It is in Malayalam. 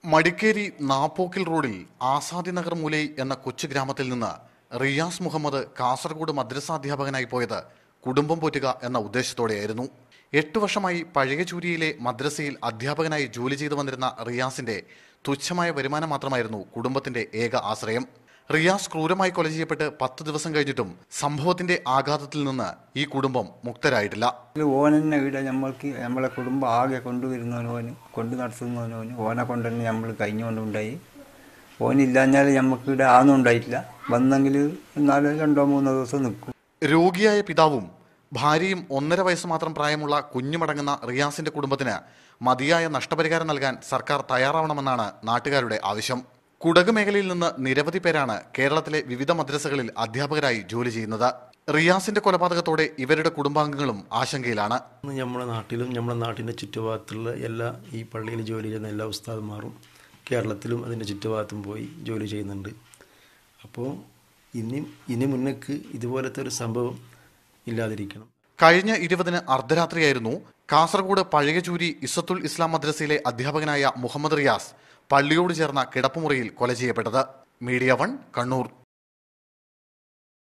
മടിക്കേരി നാപ്പോക്കിൽ റോഡിൽ ആസാദി നഗർ മുലൈ എന്ന കൊച്ചു ഗ്രാമത്തിൽ നിന്ന് റിയാസ് മുഹമ്മദ് കാസർഗോഡ് മദ്രസാധ്യാപകനായി പോയത് കുടുംബം പോറ്റുക എന്ന ഉദ്ദേശത്തോടെയായിരുന്നു എട്ടു വർഷമായി പഴയചൂരിയിലെ മദ്രസയിൽ അധ്യാപകനായി ജോലി ചെയ്തു വന്നിരുന്ന റിയാസിന്റെ തുച്ഛമായ വരുമാനം മാത്രമായിരുന്നു കുടുംബത്തിന്റെ ഏക ആശ്രയം റിയാസ് ക്രൂരമായി കൊല ചെയ്യപ്പെട്ട് പത്ത് ദിവസം കഴിഞ്ഞിട്ടും സംഭവത്തിന്റെ ആഘാതത്തിൽ നിന്ന് ഈ കുടുംബം മുക്തരായിട്ടില്ല ഇത് ഓനെന്നെ ഇവിടെ നമ്മൾക്ക് നമ്മളെ കുടുംബം ആകെ കൊണ്ടുവരുന്നവന് ഓന് കൊണ്ട് നടത്തുന്നവന് ഓന് ഓനെ കൊണ്ട് തന്നെ നമ്മൾ കഴിഞ്ഞുകൊണ്ടുണ്ടായി ഓനില്ലാഞ്ഞാൽ നമുക്ക് ഇവിടെ ആന്നും ഉണ്ടായിട്ടില്ല വന്നെങ്കിൽ നാലോ രണ്ടോ മൂന്നോ ദിവസം നിൽക്കും രോഗിയായ പിതാവും ഭാര്യയും ഒന്നര വയസ്സ് മാത്രം പ്രായമുള്ള കുഞ്ഞുമടങ്ങുന്ന റിയാസിന്റെ കുടുംബത്തിന് മതിയായ നഷ്ടപരിഹാരം നൽകാൻ സർക്കാർ തയ്യാറാവണമെന്നാണ് നാട്ടുകാരുടെ ആവശ്യം കുടക് മേഖലയിൽ നിന്ന് നിരവധി പേരാണ് കേരളത്തിലെ വിവിധ മദ്രസകളിൽ അധ്യാപകരായി ജോലി ചെയ്യുന്നത് റിയാസിന്റെ കൊലപാതകത്തോടെ ഇവരുടെ കുടുംബാംഗങ്ങളും ആശങ്കയിലാണ് ഇന്ന് നമ്മുടെ നാട്ടിലും നമ്മുടെ നാട്ടിൻ്റെ ചുറ്റുഭാഗത്തുള്ള എല്ലാ ഈ പള്ളിയിൽ ജോലി ചെയ്യുന്ന എല്ലാ ഉസ്താദന്മാരും കേരളത്തിലും അതിൻ്റെ ചുറ്റുഭാഗത്തും പോയി ജോലി ചെയ്യുന്നുണ്ട് അപ്പോൾ ഇനി ഇനി മുന്നേക്ക് ഇതുപോലത്തെ ഒരു സംഭവം ഇല്ലാതിരിക്കണം കഴിഞ്ഞ ഇരുപതിന് അർദ്ധരാത്രിയായിരുന്നു കാസർഗോഡ് പഴയചൂരി ഇസത്തുൽ ഇസ്ലാം മദ്രസയിലെ അധ്യാപകനായ മുഹമ്മദ് റിയാസ് പള്ളിയോട് ചേർന്ന കിടപ്പുമുറിയിൽ കൊല ചെയ്യപ്പെട്ടത് മീഡിയ വൺ കണ്ണൂർ